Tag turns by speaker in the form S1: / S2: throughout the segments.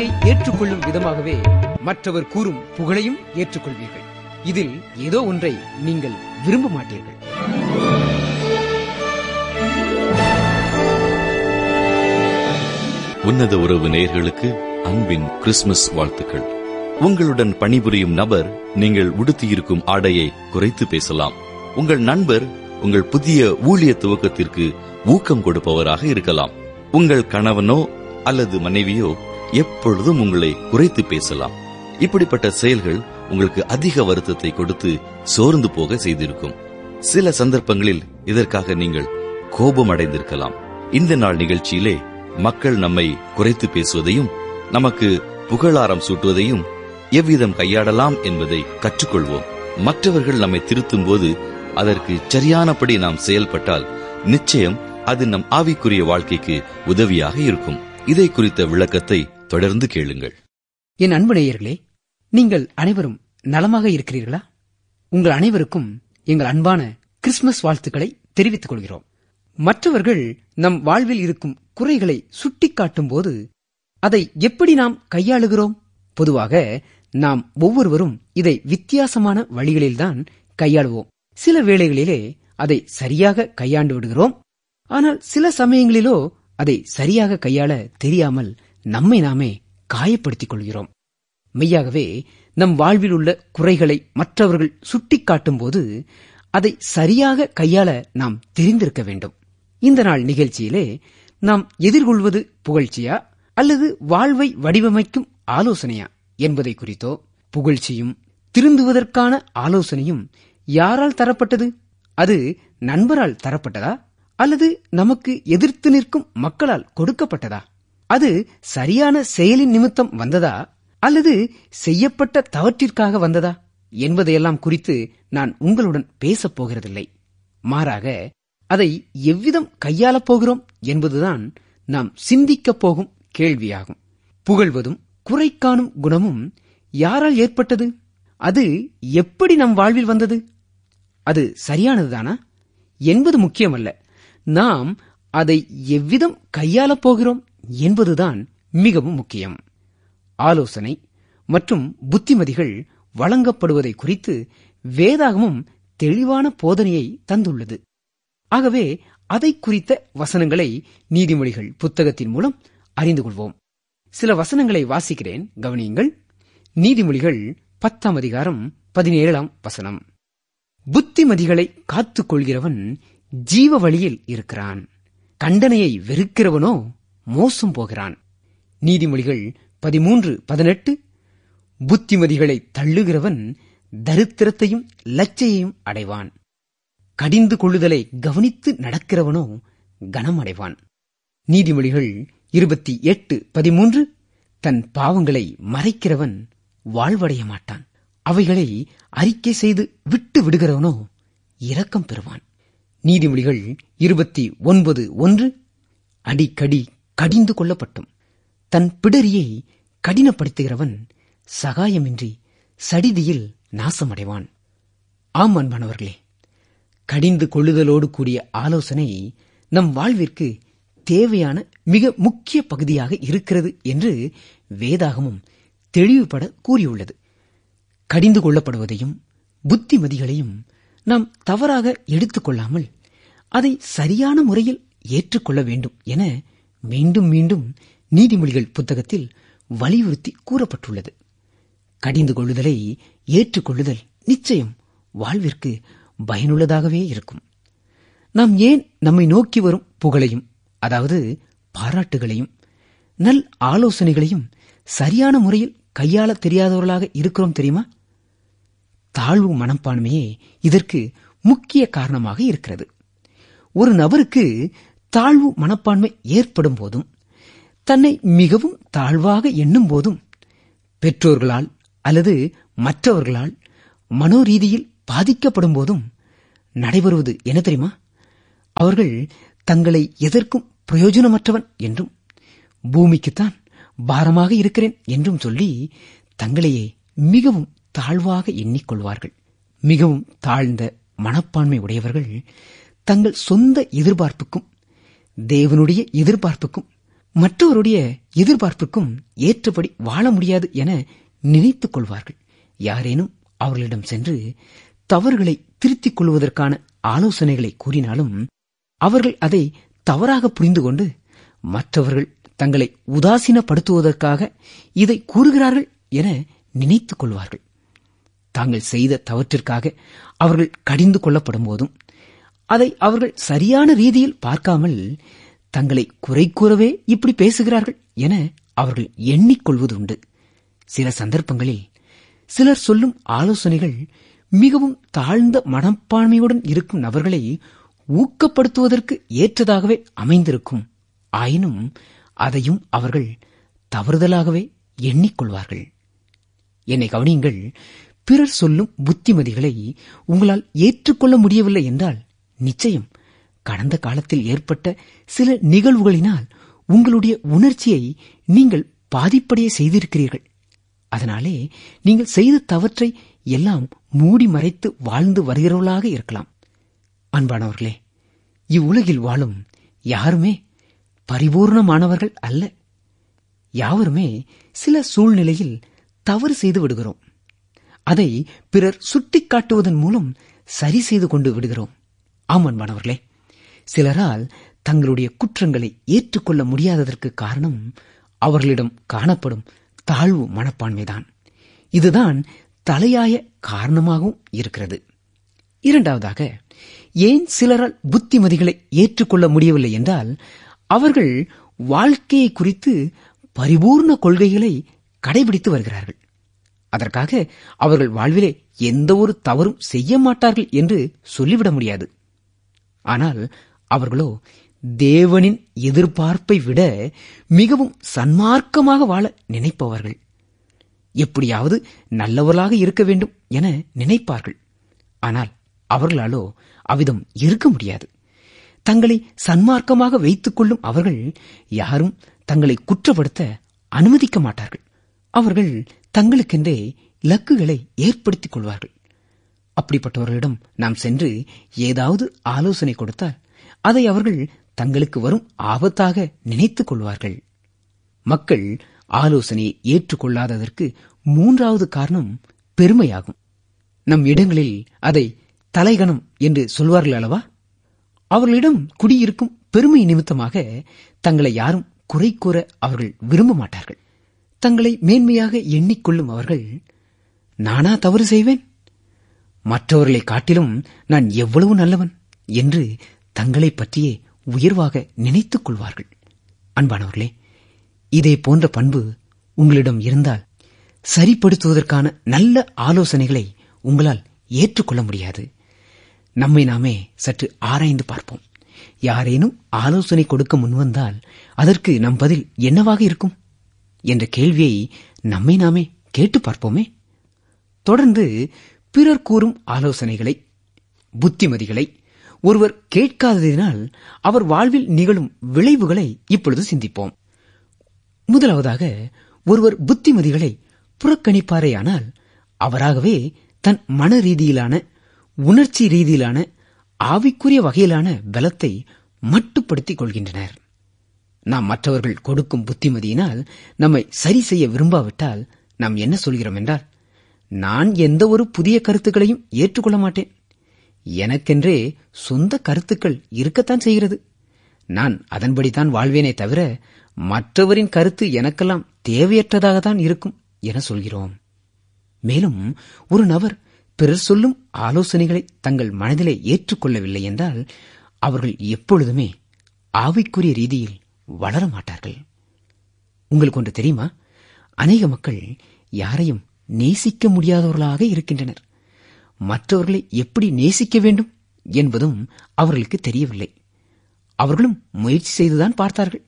S1: உங்களை ஏற்றுக்கொள்ளும் விதமாகவே மற்றவர் கூறும் புகழையும் ஏற்றுக்கொள்வீர்கள் இதில் ஏதோ ஒன்றை நீங்கள் விரும்ப மாட்டீர்கள்
S2: உன்னத உறவு நேயர்களுக்கு அன்பின் கிறிஸ்துமஸ் வாழ்த்துக்கள் உங்களுடன் பணிபுரியும் நபர் நீங்கள் உடுத்தியிருக்கும் ஆடையை குறைத்து பேசலாம் உங்கள் நண்பர் உங்கள் புதிய ஊழிய துவக்கத்திற்கு ஊக்கம் கொடுப்பவராக இருக்கலாம் உங்கள் கணவனோ அல்லது மனைவியோ எப்பொழுதும் உங்களை குறைத்து பேசலாம் இப்படிப்பட்ட செயல்கள் உங்களுக்கு அதிக வருத்தத்தை கொடுத்து சோர்ந்து போக செய்திருக்கும் சில சந்தர்ப்பங்களில் இதற்காக நீங்கள் கோபம் அடைந்திருக்கலாம் இந்த நாள் நிகழ்ச்சியிலே மக்கள் நம்மை குறைத்து பேசுவதையும் நமக்கு புகழாரம் சூட்டுவதையும் எவ்விதம் கையாடலாம் என்பதை கற்றுக்கொள்வோம் மற்றவர்கள் நம்மை திருத்தும் போது அதற்கு சரியானபடி நாம் செயல்பட்டால் நிச்சயம் அது நம் ஆவிக்குரிய வாழ்க்கைக்கு உதவியாக இருக்கும் இதை குறித்த விளக்கத்தை தொடர்ந்து கேளுங்கள்
S1: என் அன்பு நேயர்களே நீங்கள் அனைவரும் நலமாக இருக்கிறீர்களா உங்கள் அனைவருக்கும் எங்கள் அன்பான கிறிஸ்துமஸ் வாழ்த்துக்களை தெரிவித்துக் கொள்கிறோம் மற்றவர்கள் நம் வாழ்வில் இருக்கும் குறைகளை சுட்டிக்காட்டும் போது அதை எப்படி நாம் கையாளுகிறோம் பொதுவாக நாம் ஒவ்வொருவரும் இதை வித்தியாசமான வழிகளில்தான் கையாளுவோம் சில வேளைகளிலே அதை சரியாக கையாண்டு விடுகிறோம் ஆனால் சில சமயங்களிலோ அதை சரியாக கையாள தெரியாமல் நம்மை நாமே காயப்படுத்திக் கொள்கிறோம் மெய்யாகவே நம் வாழ்வில் உள்ள குறைகளை மற்றவர்கள் சுட்டிக்காட்டும் போது அதை சரியாக கையாள நாம் தெரிந்திருக்க வேண்டும் இந்த நாள் நிகழ்ச்சியிலே நாம் எதிர்கொள்வது புகழ்ச்சியா அல்லது வாழ்வை வடிவமைக்கும் ஆலோசனையா என்பதை குறித்தோ புகழ்ச்சியும் திருந்துவதற்கான ஆலோசனையும் யாரால் தரப்பட்டது அது நண்பரால் தரப்பட்டதா அல்லது நமக்கு எதிர்த்து நிற்கும் மக்களால் கொடுக்கப்பட்டதா அது சரியான செயலின் நிமித்தம் வந்ததா அல்லது செய்யப்பட்ட தவற்றிற்காக வந்ததா என்பதையெல்லாம் குறித்து நான் உங்களுடன் பேசப் போகிறதில்லை மாறாக அதை எவ்விதம் கையாளப் போகிறோம் என்பதுதான் நாம் சிந்திக்கப் போகும் கேள்வியாகும் புகழ்வதும் குறை காணும் குணமும் யாரால் ஏற்பட்டது அது எப்படி நம் வாழ்வில் வந்தது அது சரியானதுதானா என்பது முக்கியமல்ல நாம் அதை எவ்விதம் கையாளப் போகிறோம் என்பதுதான் மிகவும் முக்கியம் ஆலோசனை மற்றும் புத்திமதிகள் வழங்கப்படுவதை குறித்து வேதாகமும் தெளிவான போதனையை தந்துள்ளது ஆகவே அதை குறித்த வசனங்களை நீதிமொழிகள் புத்தகத்தின் மூலம் அறிந்து கொள்வோம் சில வசனங்களை வாசிக்கிறேன் கவனியுங்கள் நீதிமொழிகள் பத்தாம் அதிகாரம் பதினேழாம் வசனம் புத்திமதிகளை காத்துக் கொள்கிறவன் ஜீவ வழியில் இருக்கிறான் கண்டனையை வெறுக்கிறவனோ மோசம் போகிறான் நீதிமொழிகள் பதிமூன்று பதினெட்டு புத்திமதிகளை தள்ளுகிறவன் தரித்திரத்தையும் லச்சையையும் அடைவான் கடிந்து கொள்ளுதலை கவனித்து நடக்கிறவனோ கனம் அடைவான் நீதிமொழிகள் இருபத்தி எட்டு பதிமூன்று தன் பாவங்களை மறைக்கிறவன் வாழ்வடைய மாட்டான் அவைகளை அறிக்கை செய்து விட்டு விடுகிறவனோ இரக்கம் பெறுவான் நீதிமொழிகள் இருபத்தி ஒன்பது ஒன்று அடிக்கடி கடிந்து கொள்ளப்பட்டும் தன் பிடரியை கடினப்படுத்துகிறவன் சகாயமின்றி சடிதியில் நாசமடைவான் ஆம் அன்பானவர்களே கடிந்து கொள்ளுதலோடு கூடிய ஆலோசனை நம் வாழ்விற்கு தேவையான மிக முக்கிய பகுதியாக இருக்கிறது என்று வேதாகமும் தெளிவுபட கூறியுள்ளது கடிந்து கொள்ளப்படுவதையும் புத்திமதிகளையும் நாம் தவறாக எடுத்துக்கொள்ளாமல் அதை சரியான முறையில் ஏற்றுக்கொள்ள வேண்டும் என மீண்டும் மீண்டும் நீதிமொழிகள் புத்தகத்தில் வலியுறுத்தி கூறப்பட்டுள்ளது கடிந்து கொள்ளுதலை ஏற்றுக்கொள்ளுதல் நிச்சயம் வாழ்விற்கு பயனுள்ளதாகவே இருக்கும் நாம் ஏன் நம்மை நோக்கி வரும் புகழையும் அதாவது பாராட்டுகளையும் நல் ஆலோசனைகளையும் சரியான முறையில் கையாள தெரியாதவர்களாக இருக்கிறோம் தெரியுமா தாழ்வு மனப்பான்மையே இதற்கு முக்கிய காரணமாக இருக்கிறது ஒரு நபருக்கு தாழ்வு மனப்பான்மை ஏற்படும் போதும் தன்னை மிகவும் தாழ்வாக எண்ணும் போதும் பெற்றோர்களால் அல்லது மற்றவர்களால் மனோரீதியில் பாதிக்கப்படும் போதும் நடைபெறுவது என்ன தெரியுமா அவர்கள் தங்களை எதற்கும் பிரயோஜனமற்றவன் என்றும் பூமிக்குத்தான் பாரமாக இருக்கிறேன் என்றும் சொல்லி தங்களையே மிகவும் தாழ்வாக எண்ணிக்கொள்வார்கள் மிகவும் தாழ்ந்த மனப்பான்மை உடையவர்கள் தங்கள் சொந்த எதிர்பார்ப்புக்கும் தேவனுடைய எதிர்பார்ப்புக்கும் மற்றவருடைய எதிர்பார்ப்புக்கும் ஏற்றபடி வாழ முடியாது என நினைத்துக் கொள்வார்கள் யாரேனும் அவர்களிடம் சென்று தவறுகளை திருத்திக் கொள்வதற்கான ஆலோசனைகளை கூறினாலும் அவர்கள் அதை தவறாக புரிந்து கொண்டு மற்றவர்கள் தங்களை உதாசீனப்படுத்துவதற்காக இதை கூறுகிறார்கள் என நினைத்துக் கொள்வார்கள் தாங்கள் செய்த தவற்றிற்காக அவர்கள் கடிந்து கொள்ளப்படும் போதும் அதை அவர்கள் சரியான ரீதியில் பார்க்காமல் தங்களை குறை கூறவே இப்படி பேசுகிறார்கள் என அவர்கள் எண்ணிக்கொள்வதுண்டு சில சந்தர்ப்பங்களில் சிலர் சொல்லும் ஆலோசனைகள் மிகவும் தாழ்ந்த மனப்பான்மையுடன் இருக்கும் நபர்களை ஊக்கப்படுத்துவதற்கு ஏற்றதாகவே அமைந்திருக்கும் ஆயினும் அதையும் அவர்கள் தவறுதலாகவே எண்ணிக்கொள்வார்கள் என்னை கவனியுங்கள் பிறர் சொல்லும் புத்திமதிகளை உங்களால் ஏற்றுக்கொள்ள முடியவில்லை என்றால் நிச்சயம் கடந்த காலத்தில் ஏற்பட்ட சில நிகழ்வுகளினால் உங்களுடைய உணர்ச்சியை நீங்கள் பாதிப்படைய செய்திருக்கிறீர்கள் அதனாலே நீங்கள் செய்த தவற்றை எல்லாம் மூடி மறைத்து வாழ்ந்து வருகிறவர்களாக இருக்கலாம் அன்பானவர்களே இவ்வுலகில் வாழும் யாருமே பரிபூர்ணமானவர்கள் அல்ல யாவருமே சில சூழ்நிலையில் தவறு செய்து விடுகிறோம் அதை பிறர் சுட்டிக்காட்டுவதன் மூலம் சரி செய்து கொண்டு விடுகிறோம் ஆம் அன்பானவர்களே சிலரால் தங்களுடைய குற்றங்களை ஏற்றுக்கொள்ள முடியாததற்கு காரணம் அவர்களிடம் காணப்படும் தாழ்வு மனப்பான்மைதான் இதுதான் தலையாய காரணமாகவும் இருக்கிறது இரண்டாவதாக ஏன் சிலரால் புத்திமதிகளை ஏற்றுக்கொள்ள முடியவில்லை என்றால் அவர்கள் வாழ்க்கையை குறித்து பரிபூர்ண கொள்கைகளை கடைபிடித்து வருகிறார்கள் அதற்காக அவர்கள் வாழ்விலே எந்த ஒரு தவறும் செய்ய மாட்டார்கள் என்று சொல்லிவிட முடியாது ஆனால் அவர்களோ தேவனின் எதிர்பார்ப்பை விட மிகவும் சன்மார்க்கமாக வாழ நினைப்பவர்கள் எப்படியாவது நல்லவர்களாக இருக்க வேண்டும் என நினைப்பார்கள் ஆனால் அவர்களாலோ அவ்விதம் இருக்க முடியாது தங்களை சன்மார்க்கமாக வைத்துக் கொள்ளும் அவர்கள் யாரும் தங்களை குற்றப்படுத்த அனுமதிக்க மாட்டார்கள் அவர்கள் தங்களுக்கென்றே இலக்குகளை ஏற்படுத்திக் கொள்வார்கள் அப்படிப்பட்டவர்களிடம் நாம் சென்று ஏதாவது ஆலோசனை கொடுத்தால் அதை அவர்கள் தங்களுக்கு வரும் ஆபத்தாக நினைத்துக் கொள்வார்கள் மக்கள் ஆலோசனையை ஏற்றுக்கொள்ளாததற்கு மூன்றாவது காரணம் பெருமையாகும் நம் இடங்களில் அதை தலைகணம் என்று சொல்வார்கள் அல்லவா அவர்களிடம் குடியிருக்கும் பெருமை நிமித்தமாக தங்களை யாரும் குறை கூற அவர்கள் விரும்ப மாட்டார்கள் தங்களை மேன்மையாக எண்ணிக்கொள்ளும் அவர்கள் நானா தவறு செய்வேன் மற்றவர்களை காட்டிலும் நான் எவ்வளவு நல்லவன் என்று தங்களை பற்றியே உயர்வாக நினைத்துக் கொள்வார்கள் அன்பானவர்களே இதே போன்ற பண்பு உங்களிடம் இருந்தால் சரிப்படுத்துவதற்கான நல்ல ஆலோசனைகளை உங்களால் ஏற்றுக்கொள்ள முடியாது நம்மை நாமே சற்று ஆராய்ந்து பார்ப்போம் யாரேனும் ஆலோசனை கொடுக்க முன்வந்தால் அதற்கு நம் பதில் என்னவாக இருக்கும் என்ற கேள்வியை நம்மை நாமே கேட்டு பார்ப்போமே தொடர்ந்து பிறர் கூறும் ஆலோசனைகளை புத்திமதிகளை ஒருவர் கேட்காததினால் அவர் வாழ்வில் நிகழும் விளைவுகளை இப்பொழுது சிந்திப்போம் முதலாவதாக ஒருவர் புத்திமதிகளை புறக்கணிப்பாரேயானால் அவராகவே தன் மன ரீதியிலான உணர்ச்சி ரீதியிலான ஆவிக்குரிய வகையிலான பலத்தை மட்டுப்படுத்திக் கொள்கின்றனர் நாம் மற்றவர்கள் கொடுக்கும் புத்திமதியினால் நம்மை சரி செய்ய விரும்பாவிட்டால் நாம் என்ன சொல்கிறோம் என்றால் நான் எந்த ஒரு புதிய கருத்துக்களையும் ஏற்றுக்கொள்ள மாட்டேன் எனக்கென்றே சொந்த கருத்துக்கள் இருக்கத்தான் செய்கிறது நான் அதன்படிதான் வாழ்வேனே தவிர மற்றவரின் கருத்து எனக்கெல்லாம் தேவையற்றதாகத்தான் இருக்கும் என சொல்கிறோம் மேலும் ஒரு நபர் பிறர் சொல்லும் ஆலோசனைகளை தங்கள் மனதிலே ஏற்றுக்கொள்ளவில்லை என்றால் அவர்கள் எப்பொழுதுமே ஆவிக்குரிய ரீதியில் வளர மாட்டார்கள் உங்களுக்கு ஒன்று தெரியுமா அநேக மக்கள் யாரையும் நேசிக்க முடியாதவர்களாக இருக்கின்றனர் மற்றவர்களை எப்படி நேசிக்க வேண்டும் என்பதும் அவர்களுக்கு தெரியவில்லை அவர்களும் முயற்சி செய்துதான் பார்த்தார்கள்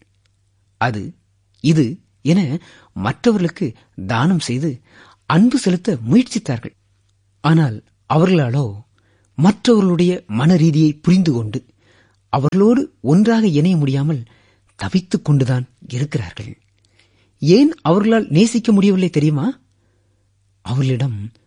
S1: அது இது என மற்றவர்களுக்கு தானம் செய்து அன்பு செலுத்த முயற்சித்தார்கள் ஆனால் அவர்களாலோ மற்றவர்களுடைய மன ரீதியை புரிந்து கொண்டு அவர்களோடு ஒன்றாக இணைய முடியாமல் தவித்துக் கொண்டுதான் இருக்கிறார்கள் ஏன் அவர்களால் நேசிக்க முடியவில்லை தெரியுமா அவர்களிடம்